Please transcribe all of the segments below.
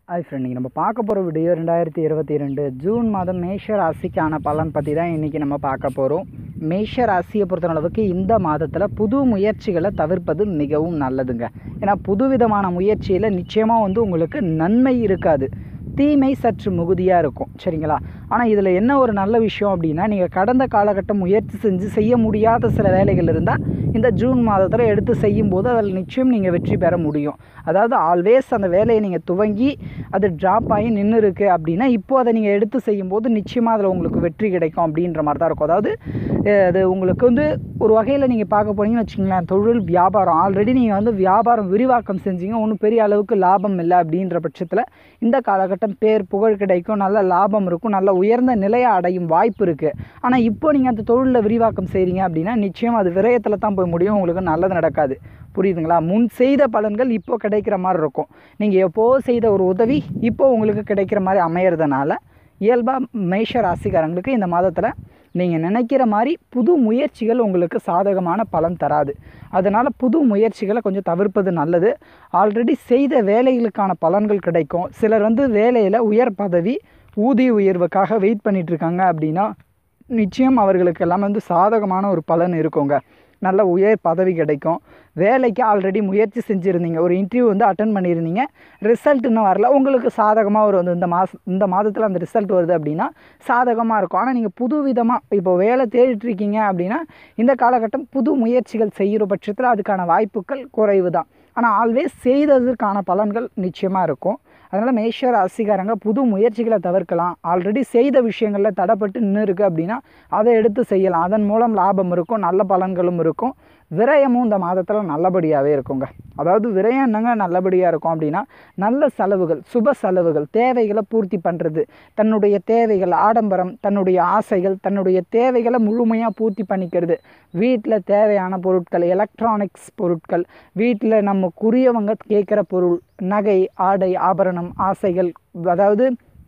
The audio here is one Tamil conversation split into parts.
ஹாய் ஃப்ரெண்ட் இன்றைக்கி நம்ம பார்க்க போகிற வீடியோ ரெண்டாயிரத்தி இருபத்தி ரெண்டு ஜூன் மாதம் மேஷ ராசிக்கான பலன் பற்றி தான் இன்றைக்கி நம்ம பார்க்க போகிறோம் மேஷ ராசியை பொறுத்தளவுக்கு இந்த மாதத்தில் புது முயற்சிகளை தவிர்ப்பது மிகவும் நல்லதுங்க ஏன்னா புதுவிதமான முயற்சியில் நிச்சயமாக வந்து உங்களுக்கு நன்மை இருக்காது தீமை சற்று மிகுதியாக இருக்கும் சரிங்களா ஆனால் இதில் என்ன ஒரு நல்ல விஷயம் அப்படின்னா நீங்கள் கடந்த காலகட்டம் முயற்சி செஞ்சு செய்ய முடியாத சில வேலைகள் இருந்தால் இந்த ஜூன் மாதத்தில் எடுத்து செய்யும்போது அதில் நிச்சயம் நீங்கள் வெற்றி பெற முடியும் அதாவது ஆல்வேஸ் அந்த வேலையை நீங்கள் துவங்கி அது ட்ராப் ஆகி நின்று இருக்கு அப்படின்னா இப்போ அதை நீங்கள் எடுத்து செய்யும்போது நிச்சயமாக அதில் உங்களுக்கு வெற்றி கிடைக்கும் அப்படின்ற மாதிரி தான் இருக்கும் அதாவது அஹ், அது உங்களுக்கு வந்து ஒரு வகையில் நீங்கள் பார்க்க போனீங்கன்னு வச்சுங்களேன் தொழில் வியாபாரம் ஆல்ரெடி நீங்கள் வந்து வியாபாரம் விரிவாக்கம் செஞ்சீங்க ஒன்றும் பெரிய அளவுக்கு லாபம் இல்லை அப்படின்ற பட்சத்தில் இந்த காலகட்டம் பேர் புகழ் கிடைக்கும் நல்ல லாபம் இருக்கும் நல்ல உயர்ந்த நிலையை அடையும் வாய்ப்பு இருக்குது ஆனால் இப்போ நீங்கள் அந்த தொழிலில் விரிவாக்கம் செய்கிறீங்க அப்படின்னா நிச்சயம் அது விரயத்தில் தான் போய் முடியும் உங்களுக்கு நல்லது நடக்காது புரியுதுங்களா முன் செய்த பலன்கள் இப்போ கிடைக்கிற மாதிரி இருக்கும் நீங்கள் எப்போ செய்த ஒரு உதவி இப்போ உங்களுக்கு கிடைக்கிற மாதிரி அமையறதுனால இயல்பாக மேஷ ராசிக்காரங்களுக்கு இந்த மாதத்தில் நீங்கள் நினைக்கிற மாதிரி புது முயற்சிகள் உங்களுக்கு சாதகமான பலன் தராது அதனால் புது முயற்சிகளை கொஞ்சம் தவிர்ப்பது நல்லது ஆல்ரெடி செய்த வேலைகளுக்கான பலன்கள் கிடைக்கும் சிலர் வந்து வேலையில் உயர் பதவி ஊதிய உயர்வுக்காக வெயிட் பண்ணிட்டு இருக்காங்க அப்படின்னா நிச்சயம் அவர்களுக்கு எல்லாம் வந்து சாதகமான ஒரு பலன் இருக்குங்க நல்ல உயர் பதவி கிடைக்கும் வேலைக்கு ஆல்ரெடி முயற்சி செஞ்சுருந்தீங்க ஒரு இன்டர்வியூ வந்து அட்டன் பண்ணியிருந்தீங்க ரிசல்ட் இன்னும் வரல உங்களுக்கு சாதகமாக ஒரு வந்து இந்த மாதம் இந்த மாதத்தில் அந்த ரிசல்ட் வருது அப்படின்னா சாதகமாக இருக்கும் ஆனால் நீங்கள் புது விதமாக இப்போ வேலை தேடிட்டு இருக்கீங்க அப்படின்னா இந்த காலகட்டம் புது முயற்சிகள் செய்கிற பட்சத்தில் அதுக்கான வாய்ப்புகள் குறைவு தான் ஆனால் ஆல்வேஸ் செய்ததற்கான பலன்கள் நிச்சயமாக இருக்கும் அதனால் மேஷ ராசிக்காரங்க புது முயற்சிகளை தவிர்க்கலாம் ஆல்ரெடி செய்த விஷயங்களில் தடைப்பட்டு நின்று இருக்குது அப்படின்னா அதை எடுத்து செய்யலாம் அதன் மூலம் லாபம் இருக்கும் நல்ல பலன்களும் இருக்கும் விரயமும் இந்த மாதத்தில் நல்லபடியாகவே இருக்குங்க அதாவது விரயம் என்னங்க நல்லபடியாக இருக்கும் அப்படின்னா நல்ல செலவுகள் சுப செலவுகள் தேவைகளை பூர்த்தி பண்ணுறது தன்னுடைய தேவைகள் ஆடம்பரம் தன்னுடைய ஆசைகள் தன்னுடைய தேவைகளை முழுமையாக பூர்த்தி பண்ணிக்கிறது வீட்டில் தேவையான பொருட்கள் எலக்ட்ரானிக்ஸ் பொருட்கள் வீட்டில் நமக்குரியவங்க கேட்குற பொருள் நகை ஆடை ஆபரணம் ஆசைகள் அதாவது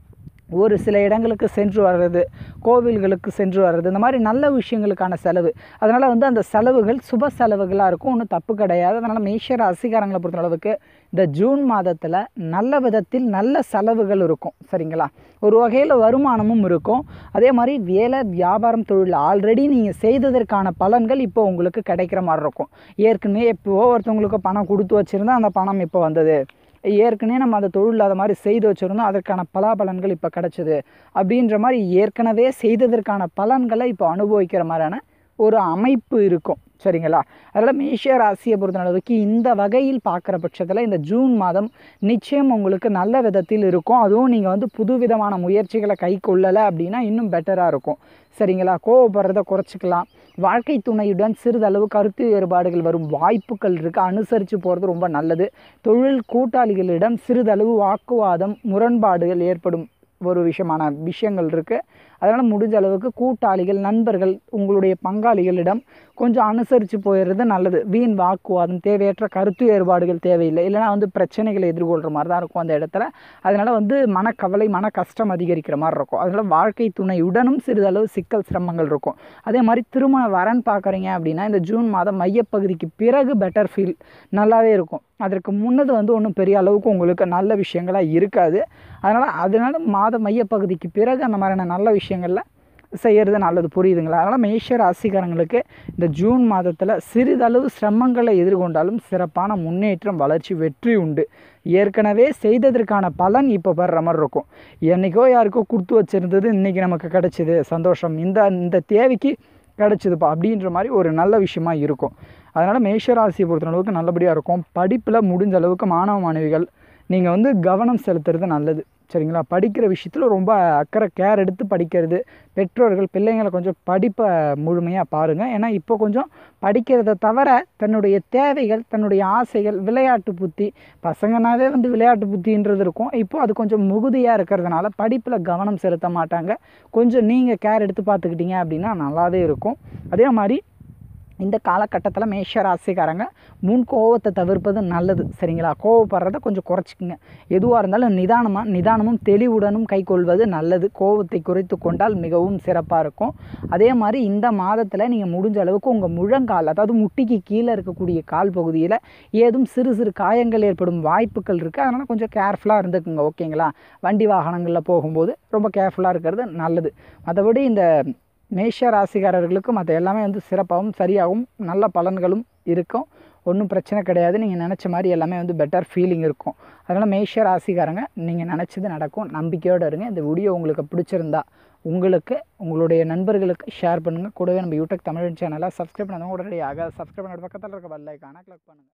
ஒரு சில இடங்களுக்கு சென்று வர்றது கோவில்களுக்கு சென்று வர்றது இந்த மாதிரி நல்ல விஷயங்களுக்கான செலவு அதனால் வந்து அந்த செலவுகள் சுப செலவுகளாக இருக்கும் ஒன்றும் தப்பு கிடையாது அதனால் மேஷ ராசிக்காரங்களை பொறுத்த அளவுக்கு இந்த ஜூன் மாதத்தில் நல்ல விதத்தில் நல்ல செலவுகள் இருக்கும் சரிங்களா ஒரு வகையில் வருமானமும் இருக்கும் அதே மாதிரி வேலை வியாபாரம் தொழில் ஆல்ரெடி நீங்கள் செய்ததற்கான பலன்கள் இப்போ உங்களுக்கு கிடைக்கிற மாதிரி இருக்கும் ஏற்கனவே எப்போ ஒருத்தவங்களுக்கு பணம் கொடுத்து வச்சுருந்தா அந்த பணம் இப்போ வந்தது ஏற்கனவே நம்ம அந்த தொழில் அதை மாதிரி செய்து வச்சுருந்தோம் அதற்கான பலாபலன்கள் இப்போ கிடச்சிது அப்படின்ற மாதிரி ஏற்கனவே செய்ததற்கான பலன்களை இப்போ அனுபவிக்கிற மாதிரியான ஒரு அமைப்பு இருக்கும் சரிங்களா அதனால் மேஷ ராசியை பொறுத்த அளவுக்கு இந்த வகையில் பார்க்குற பட்சத்தில் இந்த ஜூன் மாதம் நிச்சயம் உங்களுக்கு நல்ல விதத்தில் இருக்கும் அதுவும் நீங்கள் வந்து புதுவிதமான முயற்சிகளை கை கொள்ளலை அப்படின்னா இன்னும் பெட்டராக இருக்கும் சரிங்களா கோவப்படுறதை குறைச்சிக்கலாம் வாழ்க்கை துணையுடன் சிறிதளவு கருத்து வேறுபாடுகள் வரும் வாய்ப்புகள் இருக்குது அனுசரித்து போகிறது ரொம்ப நல்லது தொழில் கூட்டாளிகளிடம் சிறிதளவு வாக்குவாதம் முரண்பாடுகள் ஏற்படும் ஒரு விஷயமான விஷயங்கள் இருக்குது அதனால் முடிஞ்ச அளவுக்கு கூட்டாளிகள் நண்பர்கள் உங்களுடைய பங்காளிகளிடம் கொஞ்சம் அனுசரித்து போயிடுறது நல்லது வீண் வாக்குவாதம் தேவையற்ற கருத்து வேறுபாடுகள் தேவையில்லை இல்லைனா வந்து பிரச்சனைகளை எதிர்கொள்கிற மாதிரி தான் இருக்கும் அந்த இடத்துல அதனால் வந்து மனக்கவலை மன கஷ்டம் அதிகரிக்கிற மாதிரி இருக்கும் அதனால் வாழ்க்கை துணையுடனும் சிறிதளவு சிக்கல் சிரமங்கள் இருக்கும் அதே மாதிரி திருமண வரன் பார்க்குறீங்க அப்படின்னா இந்த ஜூன் மாதம் மையப்பகுதிக்கு பிறகு பெட்டர் ஃபீல் நல்லாவே இருக்கும் அதற்கு முன்னது வந்து ஒன்றும் பெரிய அளவுக்கு உங்களுக்கு நல்ல விஷயங்களாக இருக்காது அதனால் அதனால் மாத மையப்பகுதிக்கு பிறகு அந்த மாதிரியான நல்ல விஷயங்களில் செய்கிறது நல்லது புரியுதுங்களா அதனால் மேஷ ராசிக்காரங்களுக்கு இந்த ஜூன் மாதத்தில் சிறிதளவு சிரமங்களை எதிர்கொண்டாலும் சிறப்பான முன்னேற்றம் வளர்ச்சி வெற்றி உண்டு ஏற்கனவே செய்ததற்கான பலன் இப்போ பெற மாதிரி இருக்கும் என்றைக்கோ யாருக்கோ கொடுத்து வச்சுருந்தது இன்றைக்கி நமக்கு கிடச்சிது சந்தோஷம் இந்த இந்த தேவைக்கு கிடச்சிதுப்பா அப்படின்ற மாதிரி ஒரு நல்ல விஷயமா இருக்கும் அதனால் மேஷராசியை பொறுத்த அளவுக்கு நல்லபடியாக இருக்கும் படிப்பில் முடிஞ்ச அளவுக்கு மாணவ மாணவிகள் நீங்கள் வந்து கவனம் செலுத்துறது நல்லது சரிங்களா படிக்கிற விஷயத்தில் ரொம்ப அக்கறை கேர் எடுத்து படிக்கிறது பெற்றோர்கள் பிள்ளைங்களை கொஞ்சம் படிப்பை முழுமையாக பாருங்கள் ஏன்னா இப்போ கொஞ்சம் படிக்கிறத தவிர தன்னுடைய தேவைகள் தன்னுடைய ஆசைகள் விளையாட்டு புத்தி பசங்கனாவே வந்து விளையாட்டு புத்தின்றது இருக்கும் இப்போ அது கொஞ்சம் முகுதியாக இருக்கிறதுனால படிப்பில் கவனம் செலுத்த மாட்டாங்க கொஞ்சம் நீங்கள் கேர் எடுத்து பார்த்துக்கிட்டீங்க அப்படின்னா நல்லாவே இருக்கும் அதே மாதிரி இந்த காலகட்டத்தில் மேஷ ராசிக்காரங்க முன் கோவத்தை தவிர்ப்பது நல்லது சரிங்களா கோவப்படுறத கொஞ்சம் குறைச்சிக்கங்க எதுவாக இருந்தாலும் நிதானமாக நிதானமும் தெளிவுடனும் கைக்கொள்வது நல்லது கோவத்தை குறைத்து கொண்டால் மிகவும் சிறப்பாக இருக்கும் அதே மாதிரி இந்த மாதத்தில் நீங்கள் முடிஞ்ச அளவுக்கு உங்கள் முழங்கால் அதாவது முட்டிக்கு கீழே இருக்கக்கூடிய கால் பகுதியில் ஏதும் சிறு சிறு காயங்கள் ஏற்படும் வாய்ப்புகள் இருக்குது அதனால் கொஞ்சம் கேர்ஃபுல்லாக இருந்துக்குங்க ஓகேங்களா வண்டி வாகனங்களில் போகும்போது ரொம்ப கேர்ஃபுல்லாக இருக்கிறது நல்லது மற்றபடி இந்த மேஷ ராசிக்காரர்களுக்கு மற்ற எல்லாமே வந்து சிறப்பாகவும் சரியாகவும் நல்ல பலன்களும் இருக்கும் ஒன்றும் பிரச்சனை கிடையாது நீங்கள் நினச்ச மாதிரி எல்லாமே வந்து பெட்டர் ஃபீலிங் இருக்கும் அதனால் மேஷ ராசிக்காரங்க நீங்கள் நினச்சது நடக்கும் நம்பிக்கையோடு இருங்க இந்த வீடியோ உங்களுக்கு பிடிச்சிருந்தா உங்களுக்கு உங்களுடைய நண்பர்களுக்கு ஷேர் பண்ணுங்கள் கூடவே நம்ம யூடியூப் தமிழ் சேனலை சப்ஸ்கிரைப் பண்ணாதவங்க உடனடியாக சப்ஸ்கிரைப் பண்ண பக்கத்தில் இருக்க பெல் ஐக்கானை கிளிக் பண்ணுங்கள்